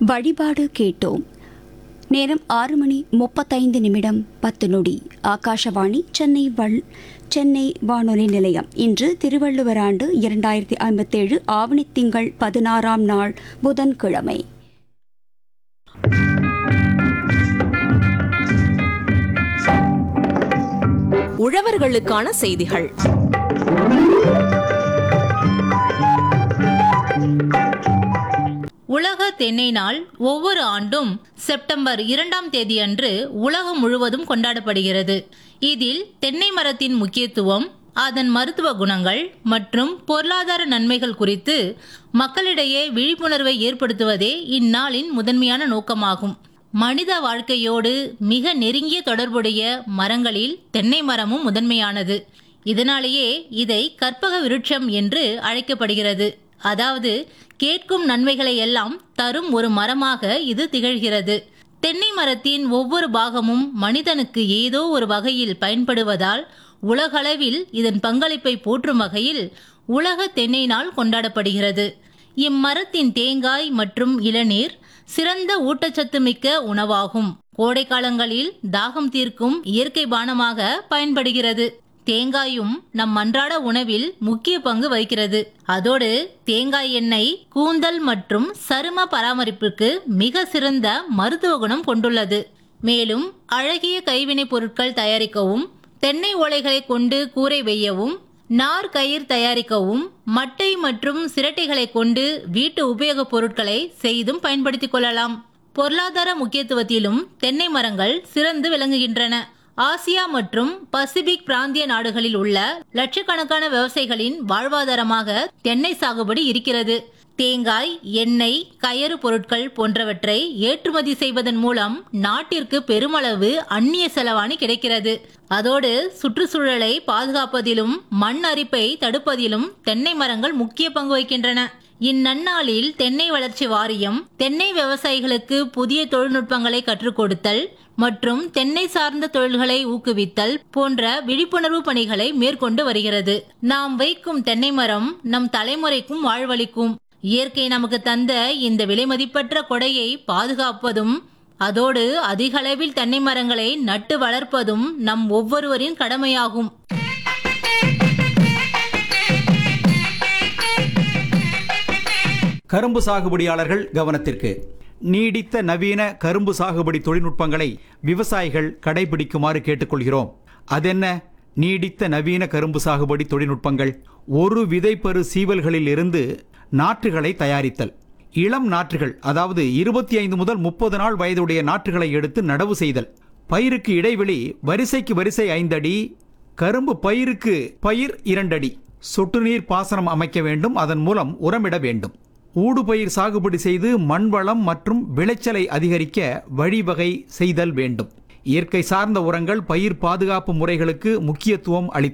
வழிபாடு கேட்டோம் நேரம் ஆறு மணி முப்பத்தைந்து நிமிடம் பத்து நொடி ஆகாஷவாணி சென்னை வள் சென்னை வானொலி நிலையம் இன்று திருவள்ளுவர் ஆண்டு இரண்டாயிரத்தி ஐம்பத்தேழு ஆவணி திங்கள் பதினாறாம் நாள் புதன்கிழமை உழவர்களுக்கான செய்திகள் உலக தென்னை நாள் ஒவ்வொரு ஆண்டும் செப்டம்பர் இரண்டாம் தேதியன்று உலகம் முழுவதும் கொண்டாடப்படுகிறது இதில் தென்னை மரத்தின் முக்கியத்துவம் அதன் மருத்துவ குணங்கள் மற்றும் பொருளாதார நன்மைகள் குறித்து மக்களிடையே விழிப்புணர்வை ஏற்படுத்துவதே இந்நாளின் முதன்மையான நோக்கமாகும் மனித வாழ்க்கையோடு மிக நெருங்கிய தொடர்புடைய மரங்களில் தென்னை மரமும் முதன்மையானது இதனாலேயே இதை கற்பக விருட்சம் என்று அழைக்கப்படுகிறது அதாவது கேட்கும் நன்மைகளை எல்லாம் தரும் ஒரு மரமாக இது திகழ்கிறது தென்னை மரத்தின் ஒவ்வொரு பாகமும் மனிதனுக்கு ஏதோ ஒரு வகையில் பயன்படுவதால் உலகளவில் இதன் பங்களிப்பை போற்றும் வகையில் உலக தென்னை நாள் கொண்டாடப்படுகிறது இம்மரத்தின் தேங்காய் மற்றும் இளநீர் சிறந்த ஊட்டச்சத்து மிக்க உணவாகும் கோடை காலங்களில் தாகம் தீர்க்கும் இயற்கை பானமாக பயன்படுகிறது தேங்காயும் நம் அன்றாட உணவில் முக்கிய பங்கு வகிக்கிறது அதோடு தேங்காய் எண்ணெய் கூந்தல் மற்றும் சரும பராமரிப்புக்கு மிக சிறந்த மருத்துவ குணம் கொண்டுள்ளது மேலும் அழகிய கைவினைப் பொருட்கள் தயாரிக்கவும் தென்னை ஓலைகளை கொண்டு கூரை வெய்யவும் நார் கயிர் தயாரிக்கவும் மட்டை மற்றும் சிரட்டைகளை கொண்டு வீட்டு உபயோகப் பொருட்களை செய்தும் பயன்படுத்திக் கொள்ளலாம் பொருளாதார முக்கியத்துவத்திலும் தென்னை மரங்கள் சிறந்து விளங்குகின்றன ஆசியா மற்றும் பசிபிக் பிராந்திய நாடுகளில் உள்ள லட்சக்கணக்கான விவசாயிகளின் வாழ்வாதாரமாக தென்னை சாகுபடி இருக்கிறது தேங்காய் எண்ணெய் கயறு பொருட்கள் போன்றவற்றை ஏற்றுமதி செய்வதன் மூலம் நாட்டிற்கு பெருமளவு அந்நிய செலவாணி கிடைக்கிறது அதோடு சுற்றுச்சூழலை பாதுகாப்பதிலும் மண் அரிப்பை தடுப்பதிலும் தென்னை மரங்கள் முக்கிய பங்கு வகிக்கின்றன இந்நன்னாளில் தென்னை வளர்ச்சி வாரியம் தென்னை விவசாயிகளுக்கு புதிய தொழில்நுட்பங்களை கற்றுக் கொடுத்தல் மற்றும் தென்னை சார்ந்த தொழில்களை ஊக்குவித்தல் போன்ற விழிப்புணர்வு பணிகளை மேற்கொண்டு வருகிறது நாம் வைக்கும் தென்னை மரம் நம் தலைமுறைக்கும் வாழ்வளிக்கும் இயற்கை நமக்கு தந்த இந்த விலைமதிப்பற்ற கொடையை பாதுகாப்பதும் அதோடு அதிக அளவில் தென்னை மரங்களை நட்டு வளர்ப்பதும் நம் ஒவ்வொருவரின் கடமையாகும் கரும்பு சாகுபடியாளர்கள் கவனத்திற்கு நீடித்த நவீன கரும்பு சாகுபடி தொழில்நுட்பங்களை விவசாயிகள் கடைபிடிக்குமாறு கேட்டுக்கொள்கிறோம் அதென்ன நீடித்த நவீன கரும்பு சாகுபடி தொழில்நுட்பங்கள் ஒரு விதைப்பரு சீவல்களில் இருந்து நாற்றுகளை தயாரித்தல் இளம் நாற்றுகள் அதாவது இருபத்தி ஐந்து முதல் முப்பது நாள் வயதுடைய நாற்றுகளை எடுத்து நடவு செய்தல் பயிருக்கு இடைவெளி வரிசைக்கு வரிசை ஐந்தடி கரும்பு பயிருக்கு பயிர் இரண்டடி சொட்டு நீர் பாசனம் அமைக்க வேண்டும் அதன் மூலம் உரமிட வேண்டும் ஊடுபயிர் சாகுபடி செய்து மண் வளம் மற்றும் விளைச்சலை அதிகரிக்க வழிவகை செய்தல் வேண்டும் இயற்கை சார்ந்த உரங்கள் பயிர் பாதுகாப்பு முறைகளுக்கு முக்கியத்துவம் அளித்தல்